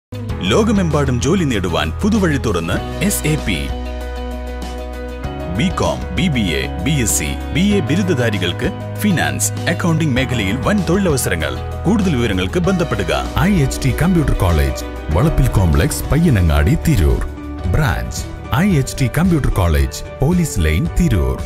ലോകമെമ്പാടും ജോലി നേടുവാൻ പുതുവഴി തുറന്ന് S A P B com B B A B S C B A ബിരുദധാരികൾക്ക് ഫിനാൻസ് അക്കൗണ്ടിംഗ് മേഖലയിൽ വൻ തൊഴിലവസരങ്ങൾ കൂടുതൽ വിവരങ്ങൾക്ക് ബന്ധപ്പെടുക I H T computer college Valappil complex Payyanangadi Tirur branch I H T computer college police line Tirur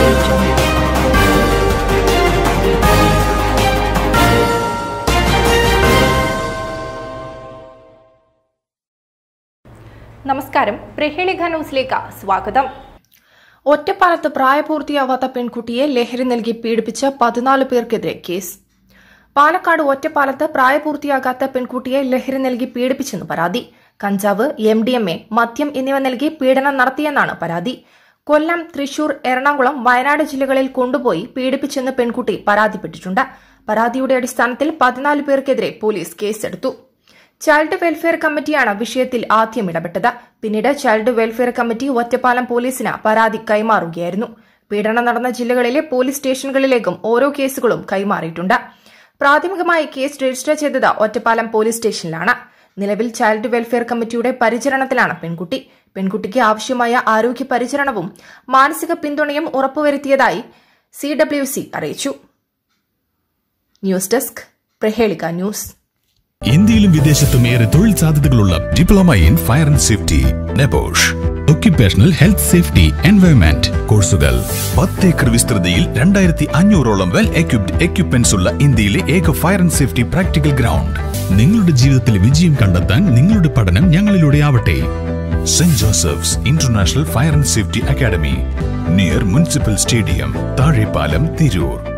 നമസ്കാരം പ്രഹേളിക ന്യൂസിലേക്ക് സ്വാഗതം ഒറ്റപ്പാലത്ത് പ്രായപൂർത്തിയാവാത്ത പെൺകുട്ടിയെ ലഹരി നൽകി പീഡിപ്പിച്ച പതിനാല് പേർക്കെതിരെ കേസ് പാലക്കാട് ഒറ്റപ്പാലത്ത് പ്രായപൂർത്തിയാകാത്ത പെൺകുട്ടിയെ ലഹരി നൽകി പീഡിപ്പിച്ചെന്ന് പരാതി കഞ്ചാവ് എം ഡി എം എ മദ്യം എന്നിവ നൽകി പീഡനം നടത്തിയെന്നാണ് പരാതി കൊല്ലം തൃശൂർ എറണാകുളം വയനാട് ജില്ലകളിൽ കൊണ്ടുപോയി പീഡിപ്പിച്ചെന്ന് പെൺകുട്ടി പരാതിപ്പെട്ടിട്ടുണ്ട് പരാതിയുടെ അടിസ്ഥാനത്തിൽ പതിനാല് പേർക്കെതിരെ പോലീസ് കേസെടുത്തു ചൈൽഡ് വെൽഫെയർ കമ്മിറ്റിയാണ് വിഷയത്തിൽ ആദ്യം ഇടപെട്ടത് പിന്നീട് ചൈൽഡ് വെൽഫെയർ കമ്മിറ്റി ഒറ്റപ്പാലം പോലീസിന് പരാതി കൈമാറുകയായിരുന്നു പീഡനം നടന്ന ജില്ലകളിലെ പോലീസ് സ്റ്റേഷനുകളിലേക്കും ഓരോ കേസുകളും കൈമാറിയിട്ടുണ്ട് പ്രാഥമികമായി കേസ് രജിസ്റ്റർ ചെയ്തത് ഒറ്റപ്പാലം പോലീസ് സ്റ്റേഷനിലാണ് നിലവിൽ ചൈൽഡ് വെൽഫെയർ കമ്മിറ്റിയുടെ പരിചരണത്തിലാണ് പെൺകുട്ടി പെൺകുട്ടിക്ക് ആവശ്യമായ ആരോഗ്യ പരിചരണവും മാനസിക പിന്തുണയും ഉറപ്പുവരുത്തിയതായി സി ഡബ്ല്യു സി അറിയിച്ചു ന്യൂസ് ഡെസ്ക് പ്രഹേളിക ന്യൂസ് ഇന്ത്യയിലും വിദേശത്തും ഏറെ തൊഴിൽ സാധ്യതകളുള്ള diploma in fire and safety NEBOSH occupational health safety environment കോഴ്സുകൾ പത്ത് ഏക്കർ വിസ്തൃതിയിൽ രണ്ടായിരത്തി അഞ്ഞൂറോളം വെൽ എക്യുപ്ഡ് എക്യുപ്മെന്റ്സ് ഉള്ള ഇന്ത്യയിലെ ഏക fire and safety practical ground നിങ്ങളുടെ ജീവിതത്തിൽ വിജയം കണ്ടെത്താൻ നിങ്ങളുടെ പഠനം ഞങ്ങളിലൂടെ ആവട്ടെ Saint Joseph's international fire and safety academy near municipal stadium Thazhepalam Tirur